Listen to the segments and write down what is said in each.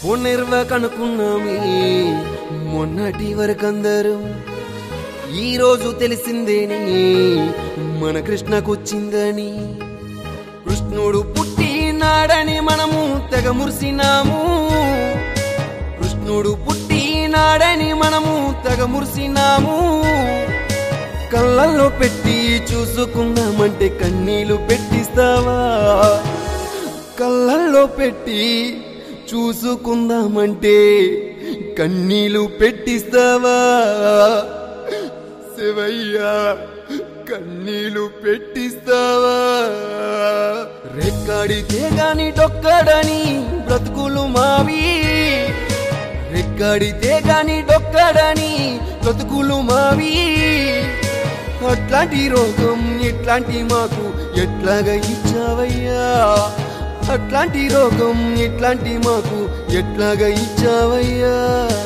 పునర్వ కనుక్కున్నామే మొన్నటి వరకందరూ ఈ రోజు తెలిసిందేని మన కృష్ణకొచ్చిందని కృష్ణుడు పుట్టినాడని మనము తెగ మురిసినాము కృష్ణుడు పుట్టినాడని మనము తెగ మురిసినాము కళ్ళల్లో పెట్టి చూసుకుందామంటే కన్నీళ్లు పెట్టిస్తావా కళ్ళల్లో పెట్టి చూసుకుందామంటే కన్నీళ్లు పెట్టిస్తావా శివయ్యా కన్నీళ్లు పెట్టిస్తావా రెక్కడితే గాని డొక్కడని బ్రతుకులు మావి రెక్కడితే గాని డొక్కడని బ్రతుకులు మావి అట్లాంటి రోగం ఇట్లాంటి మాకు ఎట్లాగా ఇచ్చావయ్యా అట్లాంటి రోగం ఇట్లాంటి మాకు ఎట్లాగా ఇచ్చావయ్యా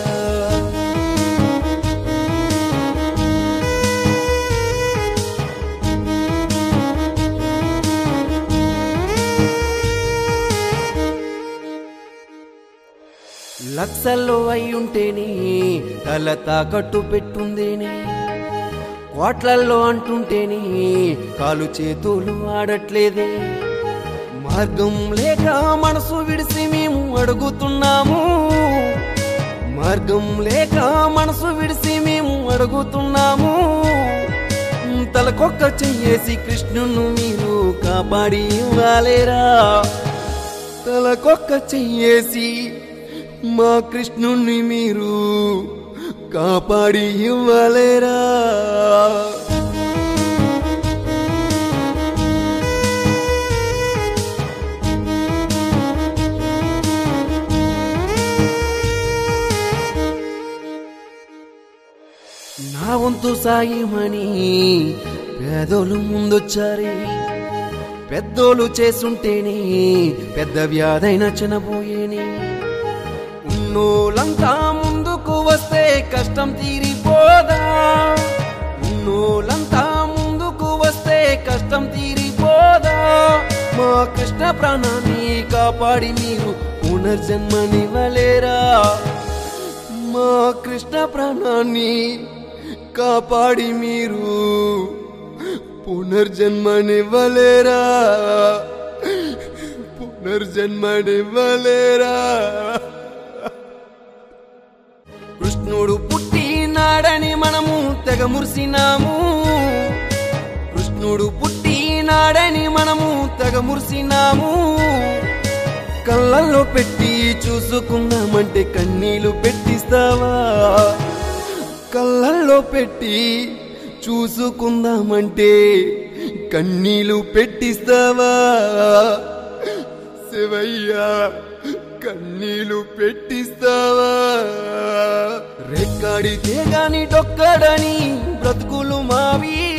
లక్షల్లో అయ్యుంటేనే తల తాకట్టు పెట్టుందేనే కోట్లల్లో అంటుంటేనే కాలు చేతులు ఆడట్లేదే మార్గం లేక మనసు విడిసి మేము అడుగుతున్నాము మార్గం లేక మనసు విడిసి మేము అడుగుతున్నాము తలకొక్క చెయ్యేసి కృష్ణును మీరు కాపాడి ఇవ్వాలేరా తలకొక్క చెయ్యేసి మా కృష్ణుణ్ణి మీరు కాపాడి ఇవ్వలేరా నా వంతు సాయమని పేదోళ్ళు ముందొచ్చారే పెద్దోళ్ళు చేసుంటేనే పెద్ద వ్యాధైన చనబోయేనే ఉన్నోలంతా ముందుకు వస్తే కష్టం తీరిపోదా ఉన్నోలంతా ముందుకు వస్తే కష్టం తీరిపోదా మా కృష్ణ ప్రాణాన్ని కాపాడి మీరు పునర్జన్మనివ్వలేరా మా కృష్ణ ప్రాణాన్ని కాపాడి మీరు పునర్జన్మనివ్వలేరా పునర్జన్మనివ్వలేరా కృష్ణుడు పుట్టినాడని మనము తెగ మురిసినాము కృష్ణుడు పుట్టినాడని మనము తెగ మురిసినాము కళ్ళల్లో పెట్టి చూసుకుందామంటే కన్నీళ్లు పెట్టిస్తావా కళ్ళల్లో పెట్టి చూసుకుందామంటే కన్నీళ్లు పెట్టిస్తావా శివయ్యా కన్నీళ్లు పెట్టిస్తావా రెక్కడితే గాని డొక్కడని బ్రతుకులు మావి